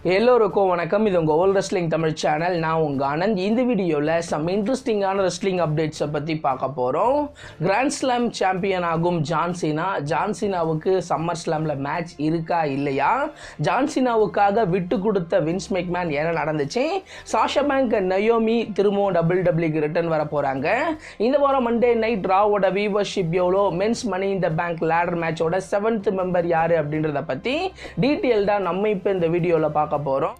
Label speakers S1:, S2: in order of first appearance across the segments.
S1: எல்லோருக்கும் வணக்கம் இது உங்கள் ஓல் ரெஸ்லிங் தமிழ் சேனல் நான் உங்கள் ஆனந்த் இந்த வீடியோவில் சம் இன்ட்ரெஸ்டிங்கான ரெஸ்லிங் அப்டேட்ஸை பற்றி பார்க்க போகிறோம் கிராண்ட் ஸ்லாம் சாம்பியன் ஆகும் ஜான்சினா ஜான்சினாவுக்கு சம்மர் ஸ்லாமில் மேட்ச் இருக்கா இல்லையா ஜான்சினாவுக்காக விட்டு கொடுத்த வின்ஸ் மெக்மேன் என்ன நடந்துச்சு சாஷா பேங்க் நயோமி திரும்பவும் டபுள் டபிள்யூக்கு ரிட்டர்ன் வர போகிறாங்க இந்த வாரம் மண்டே நைட் ராவோட வீவர்ஷிப் எவ்வளோ மென்ஸ் மணி இந்த பேங்க் லேடர் மேட்சோட செவன்த் மெம்பர் யார் அப்படின்றத பற்றி டீட்டெயில்டாக நம்ம இப்போ இந்த வீடியோவில் பார்க்க போகிறோம்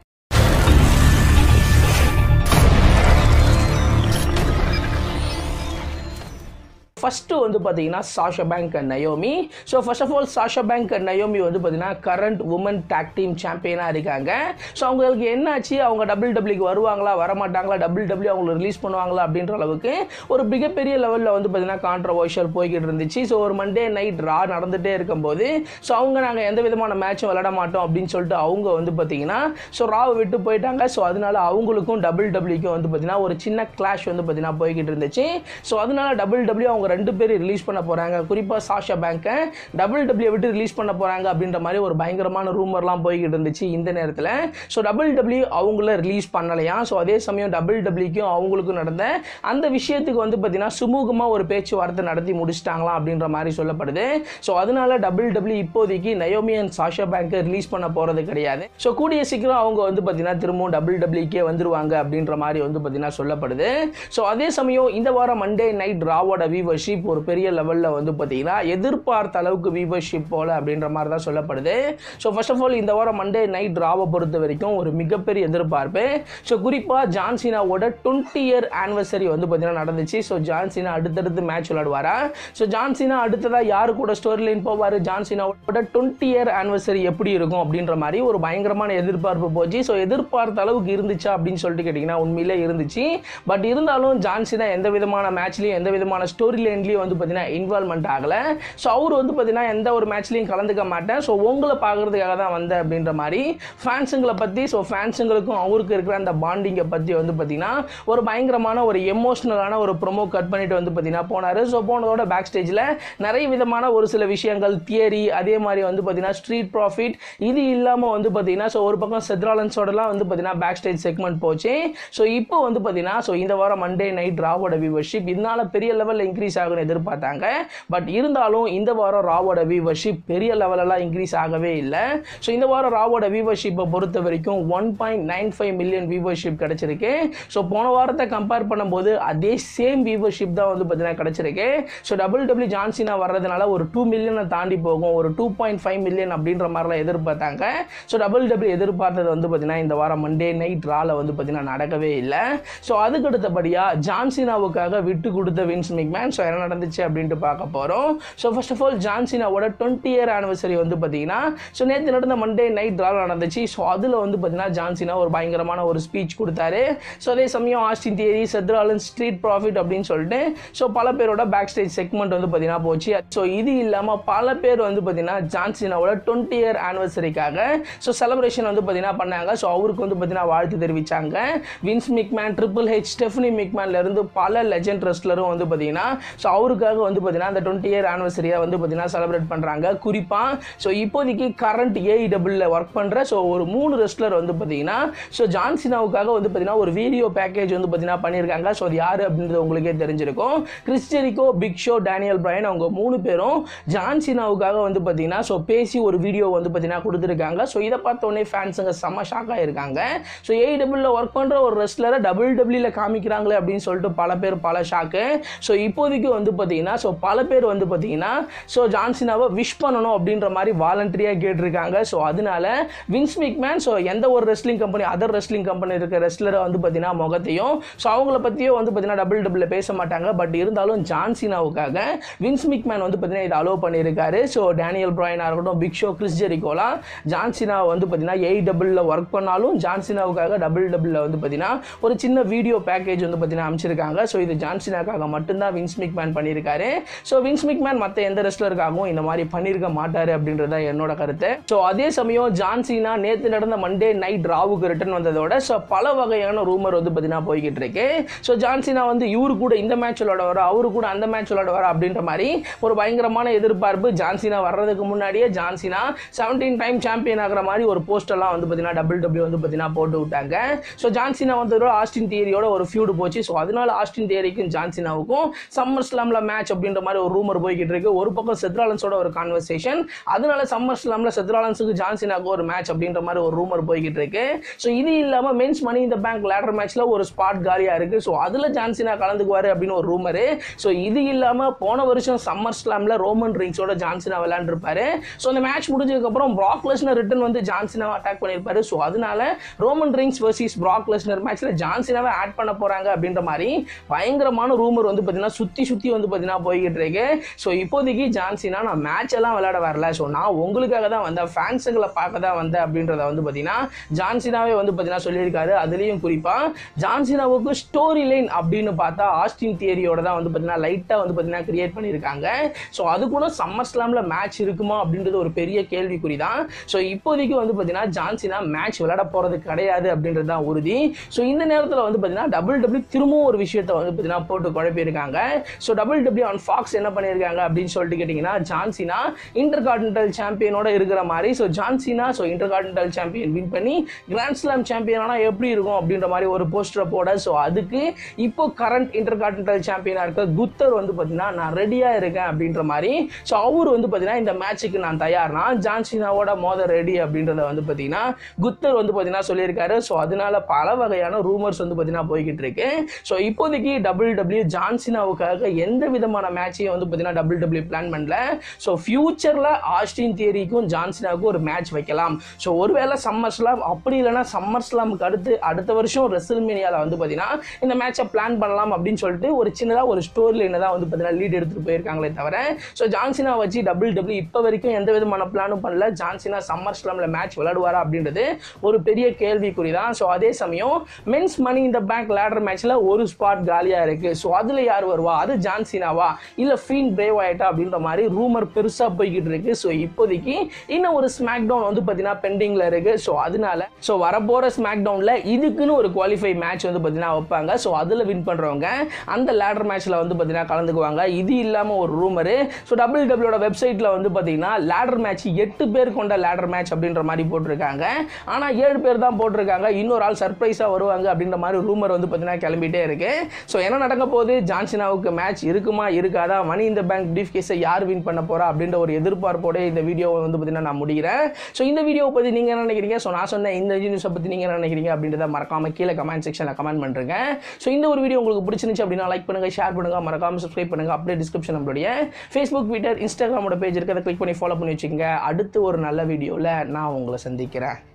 S1: ஃபஸ்ட்டு வந்து பார்த்தீங்கன்னா Sasha Banks and Naomi so first of all Sasha Banks and Naomi வந்து பார்த்தீங்கன்னா கரண்ட் உமன் டேக் டீம் சாம்பியனாக இருக்காங்க ஸோ அவங்களுக்கு என்னாச்சு அவங்க டபுள் டபிள்யூக்கு வருவாங்களா வரமாட்டாங்களா டபுள் டபிள்யூ அவங்களை ரிலீஸ் பண்ணுவாங்களா அப்படின்ற அளவுக்கு ஒரு மிகப்பெரிய லெவலில் வந்து பார்த்தீங்கன்னா கான்ட்ரவர்ஷியல் போய்கிட்டு இருந்துச்சு ஸோ ஒரு மண்டே நைட் ரா நடந்துகிட்டே இருக்கும்போது ஸோ அவங்க நாங்கள் எந்த விதமான மேட்சும் விளையாட மாட்டோம் அப்படின்னு சொல்லிட்டு அவங்க வந்து பார்த்தீங்கன்னா ஸோ ராவை விட்டு போயிட்டாங்க ஸோ அதனால அவங்களுக்கும் டபுள் டபிள்யூக்கும் வந்து பார்த்தீங்கன்னா ஒரு சின்ன கிளாஷ் வந்து பார்த்தீங்கன்னா போய்கிட்டு இருந்துச்சு ஸோ அதனால டபுள் டபிள்யூ அவங்க ரெண்டு பேரும் ரிலீஸ் பண்ண போகிறாங்க குறிப்பாக சாஷா பேங்கை டபுள் டபிள்யூ விட்டு ரிலீஸ் பண்ண போகிறாங்க அப்படின்ற மாதிரி ஒரு பயங்கரமான ரூமர்லாம் போய்கிட்டு இருந்துச்சு இந்த நேரத்தில் ஸோ டபுள் டபிள்யூ அவங்கள ரிலீஸ் பண்ணலையா ஸோ அதே சமயம் டபுள் டபிள்யூக்கும் அவங்களுக்கும் நடந்த அந்த விஷயத்துக்கு வந்து பார்த்தீங்கன்னா சுமூகமாக ஒரு பேச்சுவார்த்தை நடத்தி முடிச்சிட்டாங்களாம் அப்படின்ற மாதிரி சொல்லப்படுது ஸோ அதனால டபுள் டபிள்யூ இப்போதைக்கு நயோமி அண்ட் சாஷா பேங்கை ரிலீஸ் பண்ண போகிறது கிடையாது ஸோ கூடிய சீக்கிரம் அவங்க வந்து பார்த்தீங்கன்னா திரும்பவும் டபுள் டபிள்யூக்கே வந்துருவாங்க அப்படின்ற மாதிரி வந்து பார்த்தீங்கன்னா சொல்லப்படுது ஸோ அதே சமயம் இந்த வாரம் மண்டே நைட் ராவோட வியூவர்ஷிப் ஒரு பெரிய லெவலில் வந்து பார்த்தீங்கன்னா எதிர்பார்த்த அளவுக்கு வியூவர்ஷிப் போல அப்படின்ற மாதிரி தான் சொல்லப்படுது ஸோ ஃபர்ஸ்ட் ஆஃப் ஆல் இந்த வாரம் மண்டே நைட் ராவை பொறுத்த வரைக்கும் ஒரு மிகப்பெரிய எதிர்பார்ப்பு ஸோ குறிப்பாக ஜான்சினாவோட டுவெண்ட்டி இயர் ஆனிவர்சரி வந்து பார்த்தீங்கன்னா நடந்துச்சு ஸோ ஜான்சினா அடுத்தடுத்து மேட்ச் விளையாடுவாரா ஸோ ஜான்சினா அடுத்ததாக யாரு கூட ஸ்டோரி லைன் போவார் ஜான்சினாவோட டுவெண்ட்டி இயர் ஆனிவர்சரி எப்படி இருக்கும் அப்படின்ற மாதிரி ஒரு பயங்கரமான எதிர்பார்ப்பு போச்சு ஸோ எதிர்பார்த்த அளவுக்கு இருந்துச்சா அப்படின்னு சொல்லிட்டு கேட்டிங்கன்னா உண்மையிலே இருந்துச்சு பட் இருந்தாலும் ஜான்சினா எந்த விதமான மேட்ச்லையும் எந்த விதமான ஸ்டோரி லைன்லையும் வந்து பார்த்தீங்கன்னா இன்வால்மெண்ட் ஆகலை ஸோ அவர் வந்து பார்த்தீங்கன்னா எந்த ஒரு மேட்ச்லையும் கலந்துக்க மாட்டேன் ஸோ உங்களை பார்க்குறதுக்காக தான் வந்தேன் அப்படின்ற மாதிரி ஃபேன்ஸுங்களை பற்றி ஸோ ஃபேன்ஸுங்களுக்கும் அவருக்கு இருக்கிற அந்த பாண்டிங்கை பற்றி வந்து பார்த்தீங்கன்னா ஒரு பயங்கரமான ஒரு எமோஷ்னலான ஒரு ப்ரொமோ கட் பண்ணிட்டு வந்து பார்த்தீங்கன்னா போனார் ஸோ போனதோட பேக் ஸ்டேஜில் நிறைய விதமான ஒரு சில விஷயங்கள் தியரி அதே மாதிரி வந்து பார்த்தீங்கன்னா ஸ்ட்ரீட் ப்ராஃபிட் இது இல்லாமல் வந்து பார்த்தீங்கன்னா ஸோ ஒரு பக்கம் செத்ராலன்ஸோடலாம் வந்து பார்த்தீங்கன்னா பேக் ஸ்டேஜ் செக்மெண்ட் போச்சு ஸோ இப்போ வந்து பார்த்தீங்கன்னா ஸோ இந்த வாரம் மண்டே நைட் ராவோட வியூவர்ஷிப் இதனால பெரிய லெவலில் இன்க்ரீஸ் ஆகும்னு எதிர்பார்த்தாங்க பட் இருந்தாலும் இந்த வாரம் ராவோட வியூவர்ஷிப் பெரிய லெவலெல்லாம் இன்க்ரீஸ் ஆகவே இல்லை ஸோ இந்த வாரம் ராவோட வியூவர்ஷிப்பை பொறுத்த வரைக்கும் one point nine five million viewership கிடச்சிருக்கு ஸோ போன வாரத்தை கம்பேர் பண்ணும்போது அதே சேம் வியூவர்ஷிப் தான் வந்து பார்த்தீங்கன்னா கிடச்சிருக்கு ஸோ டபுள் டபிள்யூ ஜான்சினா வர்றதுனால ஒரு டூ மில்லியனை தாண்டி போகும் ஒரு டூ பாயிண்ட் ஃபைவ் மில்லியன் அப்படின்ற மாதிரிலாம் எதிர்பார்த்தாங்க ஸோ டபுள் டபிள்யூ எதிர்பார்த்தது வந்து பார்த்தீங்கன்னா இந்த வாரம் மண்டே நைட் ரால வந்து பார்த்தீங்கன்னா நடக்கவே இல்லை ஸோ அதுக்கு அடுத்தபடியாக ஜான்சினாவுக்காக விட்டு கொடுத்த வின்ஸ் மிக்மேன் ஸோ என்ன நடந்துச்சு அப்படின்ட்டு பார்க்க போகிறோம் ஸோ ஃபர்ஸ்ட் ஆஃப் ஆல் ஜான்சினாவோட டுவெண்ட்டி இயர் ஆனிவர்சரி வந்து பார்த்தீங்கன்னா ஸோ நேற்று நடந்த மண்டே நைட் ட்ரா நடந்துச்சு ஸோ அதில் வந்து பார்த்தீங்கன்னா ஜான்சினா ஒரு பயங்கரமான ஒரு ஸ்பீச் கொடுத்தாரு ஸோ அதே சமயம் Austin Theory Seth Rollins street profit அப்படின்னு சொல்லிட்டு ஸோ பல பேரோட பேக் ஸ்டேஜ் செக்மெண்ட் வந்து பார்த்தீங்கன்னா போச்சு ஸோ இது இல்லாமல் பல பேர் வந்து பார்த்தீங்கன்னா ஜான்சினாவோட டுவெண்ட்டி இயர் ஆனிவர்சரிக்காக ஸோ செலிப்ரேஷன் வந்து பார்த்தீங்கன்னா பண்ணாங்க ஸோ அவருக்கு வந்து பார்த்தீங்கன்னா வாழ்த்து தெரிவித்தாங்க Vince McMahon triple H Stephanie மிக்மேன்லேருந்து பல லெஜண்ட் ரெஸ்லரும் வந்து பார்த்தீங்கன்னா ஸோ அவருக்காக வந்து பார்த்தீங்கன்னா அந்த டுவெண்ட்டி இயர் ஆனிவர்சரியை வந்து பார்த்தீங்கன்னா செலிப்ரேட் பண்ணுறாங்க குறிப்பாக ஸோ இப்போதைக்கு கரண்ட் ஏஇடபிள்யூல ஒர்க் பண்ணுற ஸோ ஒரு மூணு ரெஸ்லர் வந்து பார்த்தீங்கன்னா ஸோ ஜான்சினாவுக்காக வந்து பார்த்தீங்கன்னா ஒரு வீடியோ பேக்கேஜ் வந்து பார்த்தீங்கன்னா பண்ணியிருக்காங்க ஸோ அது யார் அப்படின்றது உங்களுக்கே தெரிஞ்சிருக்கும் Chris Jericho Big Show Daniel Bryan அவங்க மூணு பேரும் ஜான்சினாவுக்காக வந்து பார்த்தீங்கன்னா ஸோ பேசி ஒரு வீடியோ வந்து பார்த்தீங்கன்னா கொடுத்துருக்காங்க ஸோ இதை பார்த்தோன்னே ஃபேன்ஸுங்க செம்ம ஷாக் ஆகிருக்காங்க ஸோ ஏஇடபிள்யூல ஒர்க் பண்ணுற ஒரு ரெஸ்லரை டபுள் டபிள்யூல காமிக்கிறாங்களே அப்படின்னு சொல்லிட்டு பல பேர் பல ஷாக்கு ஸோ இப்போதைக்கு வந்து பார்த்தீங்கன்னா ஸோ பல பேர் வந்து பார்த்தீங்கன்னா ஸோ ஜான்சினாவை விஷ் பண்ணணும் அப்படின்ற மாதிரி வாலண்டரியாக கேட்டிருக்காங்க ஸோ அதனால வின்ஸ் மிக்மேன் ஸோ எந்த ஒரு wrestling company other wrestling company இருக்க ரெஸ்லரை வந்து பார்த்தீங்கன்னா முகத்தையும் ஸோ அவங்கள பற்றியும் வந்து பார்த்தீங்கன்னா டபுள் டபுள் பேச மாட்டாங்க பட் இருந்தாலும் ஜான்சினாவுக்காக வின்ஸ் மிக்மேன் வந்து பார்த்தீங்கன்னா இதை அலோவ் பண்ணியிருக்காரு ஸோ டேனியல் பிராயனாக இருக்கட்டும் பிக் ஷோ கிறிஸ் ஜெரிகோலாம் ஜான்சினா வந்து பார்த்தீங்கன்னா எயிட் டபுளில் ஒர்க் பண்ணாலும் ஜான்சினாவுக்காக டபுள் டபுளில் வந்து பார்த்தீங்கன்னா ஒரு சின்ன வீடியோ பேக்கேஜ் வந்து பார்த்தீங்கன்னா அமைச்சிருக்காங்க ஸோ இது ஜான்சினாக்காக மட்டும்தான் வின்ஸ் மிக்மேன் மிக்மேன் பண்ணியிருக்காரு ஸோ வின்ஸ் மிக்மேன் மற்ற எந்த ரெஸ்லருக்காகவும் இந்த மாதிரி பண்ணியிருக்க மாட்டார் அப்படின்றது தான் என்னோட கருத்து ஸோ அதே சமயம் ஜான்சினா நேற்று நடந்த மண்டே நைட் ராவுக்கு ரிட்டர்ன் வந்ததோட ஸோ பல வகையான ரூமர் வந்து பார்த்தீங்கன்னா போய்கிட்டு இருக்கு ஸோ ஜான்சினா வந்து இவரு கூட இந்த மேட்ச் விளாட வர அவரு கூட அந்த மேட்ச் விளாட வர அப்படின்ற மாதிரி ஒரு பயங்கரமான எதிர்பார்ப்பு ஜான்சினா வர்றதுக்கு முன்னாடியே ஜான்சினா செவன்டீன் டைம் சாம்பியன் ஆகிற மாதிரி ஒரு போஸ்டர்லாம் வந்து பார்த்தீங்கன்னா டபுள் டபிள்யூ வந்து பார்த்தீங்கன்னா போட்டு விட்டாங்க ஸோ ஜான்சினா வந்து ஆஸ்டின் தியரியோட ஒரு ஃபியூடு போச்சு ஸோ அதனால ஆஸ்டின் தியரிக்கும் ஜான்சினாவுக்கும் சம்மர் ஸ்லாம்ல மேட்ச் அப்படின்ற மாதிரி ஒரு ரூமர் போய்கிட்டு இருக்கு ஒரு பக்கம் செத்ராலன்ஸோட ஒரு கான்வர்சேஷன் அதனால சம்மர் ஸ்லாம்ல செத்ராலன்ஸுக்கு ஜான்சினாவுக்கு ஒரு மேட்ச் அப்படின்ற மாதிரி ஒரு ரூமர் போய்கிட்டு இருக்கு ஸோ இது இல்லாமல் மென்ஸ் மணி இந்த பேங்க் லேடர் மேட்ச்ல ஒரு ஸ்பாட் காலியா இருக்கு ஸோ அதுல ஜான்சினா கலந்துக்குவாரு அப்படின்னு ஒரு ரூமரு ஸோ இது இல்லாமல் போன வருஷம் சம்மர் ஸ்லாம்ல ரோமன் ரிங்ஸோட ஜான்சினா விளையாண்டுருப்பாரு ஸோ அந்த மேட்ச் முடிஞ்சதுக்கப்புறம் ப்ராக் லெஸ்னர் ரிட்டன் வந்து ஜான்சினாவை அட்டாக் பண்ணியிருப்பாரு ஸோ அதனால Roman Reigns versus Brock Lesnar மேட்ச்ல ஜான்சினாவை ஆட் பண்ண போறாங்க அப்படின்ற மாதிரி பயங்கரமான ரூமர் வந்து பார்த்தீங்கன்னா சுற்றி சுற்றி வந்து பார்த்தீங்கன்னா போய்கிட்டு இருக்கு ஸோ இப்போதைக்கு ஜான்சினா நான் மேட்ச் எல்லாம் விளையாட வரல ஸோ நான் உங்களுக்காக தான் வந்தேன் ஃபேன்ஸுங்களை பார்க்க தான் வந்தேன் அப்படின்றத வந்து பார்த்தீங்கன்னா ஜான்சினாவே வந்து பார்த்தீங்கன்னா சொல்லியிருக்காரு அதுலேயும் குறிப்பாக ஜான்சினாவுக்கு ஸ்டோரி லைன் அப்படின்னு பார்த்தா ஆஸ்டின் தியரியோட தான் வந்து பார்த்தீங்கன்னா லைட்டாக வந்து பார்த்தீங்கன்னா கிரியேட் பண்ணியிருக்காங்க ஸோ அது கூட சம்மர் ஸ்லாமில் மேட்ச் இருக்குமா அப்படின்றது ஒரு பெரிய கேள்விக்குறி தான் ஸோ இப்போதைக்கு வந்து பார்த்தீங்கன்னா ஜான்சினா மேட்ச் விளையாட போகிறது கிடையாது அப்படின்றது தான் உறுதி ஸோ இந்த நேரத்தில் வந்து பார்த்தீங்கன்னா டபுள் டபிள்யூ திரும்பவும் ஒரு விஷயத்தை வந்து பார்த்தீங்கன்னா போட்டு குழப்பியிருக்காங்க so double W on Fox என்ன பண்ணியிருக்காங்க அப்படின்னு சொல்லிட்டு கேட்டிங்கன்னா ஜான்சினா இன்டர் கார்டினல் சாம்பியனோட இருக்கிற மாதிரி so John Cena so Intercontinental champion win பண்ணி கிராண்ட் ஸ்லாம் சாம்பியன் ஆனால் எப்படி இருக்கும் அப்படின்ற மாதிரி ஒரு போஸ்டரை போட ஸோ அதுக்கு இப்போ கரண்ட் இன்டர் கார்டினல் சாம்பியனாக இருக்க குத்தர் வந்து பார்த்தீங்கன்னா நான் ரெடியாக இருக்கேன் அப்படின்ற மாதிரி ஸோ அவர் வந்து பார்த்தீங்கன்னா இந்த மேட்ச்சுக்கு நான் தயார்னா ஜான்சினாவோட மோத ரெடி அப்படின்றத வந்து பார்த்தீங்கன்னா குத்தர் வந்து பார்த்தீங்கன்னா சொல்லியிருக்காரு ஸோ அதனால பல வகையான ரூமர்ஸ் வந்து பார்த்தீங்கன்னா போய்கிட்டு இருக்கு ஸோ இப்போதைக்கு டபுள் டபிள்யூ ஜான்சினாவுக்காக எந்த விதமான மேட்சையும் வந்து பார்த்தீங்கன்னா டபுள் டபிள்யூ பிளான் பண்ணல ஸோ ஃபியூச்சரில் ஆஸ்டின் தியரிக்கும் ஜான்சினாவுக்கும் ஒரு மேட்ச் வைக்கலாம் ஸோ ஒருவேளை சம்மர் ஸ்லாம் அப்படி இல்லைன்னா சம்மர் ஸ்லாமுக்கு அடுத்து அடுத்த வருஷம் ரெசல் மீனியாவில் வந்து பார்த்தீங்கன்னா இந்த மேட்சை பிளான் பண்ணலாம் அப்படின்னு சொல்லிட்டு ஒரு சின்னதாக ஒரு ஸ்டோரி லைனை தான் வந்து பார்த்தீங்கன்னா லீட் எடுத்துகிட்டு போயிருக்காங்களே தவிர ஸோ ஜான்சினா வச்சு டபுள் டபிள்யூ இப்போ வரைக்கும் எந்த விதமான பிளானும் பண்ணல ஜான்சினா சம்மர் ஸ்லாமில் மேட்ச் விளையாடுவாரா அப்படின்றது ஒரு பெரிய கேள்விக்குறி தான் ஸோ அதே சமயம் மென்ஸ் மணி இந்த பேங்க் லேடர் மேட்ச்சில் ஒரு ஸ்பாட் காலியாக இருக்குது ஸோ அதில் யார் வருவா அது ஜான்சினாவா இல்லை ஃபீன் பிரேவ் ஆயிட்டா அப்படின்ற மாதிரி ரூமர் பெருசாக போய்கிட்டு இருக்கு ஸோ இப்போதைக்கு இன்னும் ஒரு ஸ்மாக் டவுன் வந்து பார்த்தீங்கன்னா பெண்டிங்கில் இருக்கு ஸோ அதனால ஸோ வரப்போகிற ஸ்மாக் டவுனில் இதுக்குன்னு ஒரு குவாலிஃபை மேட்ச் வந்து பார்த்தீங்கன்னா வைப்பாங்க ஸோ அதில் வின் பண்ணுறவங்க அந்த லேடர் மேட்ச்சில் வந்து பார்த்தீங்கன்னா கலந்துக்குவாங்க இது இல்லாமல் ஒரு ரூமரு ஸோ டபிள்யூ டபிள்யூட வெப்சைட்டில் வந்து பார்த்தீங்கன்னா லேடர் மேட்ச் எட்டு பேர் கொண்ட லேடர் மேட்ச் அப்படின்ற மாதிரி போட்டிருக்காங்க ஆனால் ஏழு பேர் தான் போட்டிருக்காங்க இன்னொரு ஆள் சர்ப்ரைஸாக வருவாங்க அப்படின்ற மாதிரி ரூமர் வந்து பார்த்தீங்கன்னா கிளம்பிட்டே இருக்கு ஸோ என்ன நடக்க போகுது ஜான்சினாவுக்கு மேட்ச் இருக்குமா இருக்காதா மணி இந்த பேங்க் பிரீஃப் கேஸை யார் வின் பண்ண போறா அப்படின்ற ஒரு எதிர்பார்ப்போட இந்த வீடியோவை வந்து பார்த்தீங்கன்னா நான் முடிக்கிறேன் ஸோ இந்த வீடியோவை பற்றி நீங்கள் என்ன நினைக்கிறீங்க ஸோ நான் சொன்ன இந்த நியூஸை பற்றி நீங்கள் என்ன நினைக்கிறீங்க அப்படின்றத மறக்காம கீழே கமெண்ட் செக்ஷனில் கமெண்ட் பண்ணுறேங்க ஸோ இந்த ஒரு வீடியோ உங்களுக்கு பிடிச்சிருந்துச்சு அப்படின்னா லைக் பண்ணுங்க ஷேர் பண்ணுங்க மறக்காம சப்ஸ்கிரைப் பண்ணுங்க அப்படியே டிஸ்கிரிப்ஷன் நம்மளுடைய ஃபேஸ்புக் ட்விட்டர் இன்ஸ்டாகிராமோட பேஜ் இருக்கு அதை கிளிக் பண்ணி ஃபாலோ பண்ணி வச்சுக்கோங்க அடுத்து ஒரு நல்ல வீடியோவில் நான் உங்களை சந்திக்கிறேன்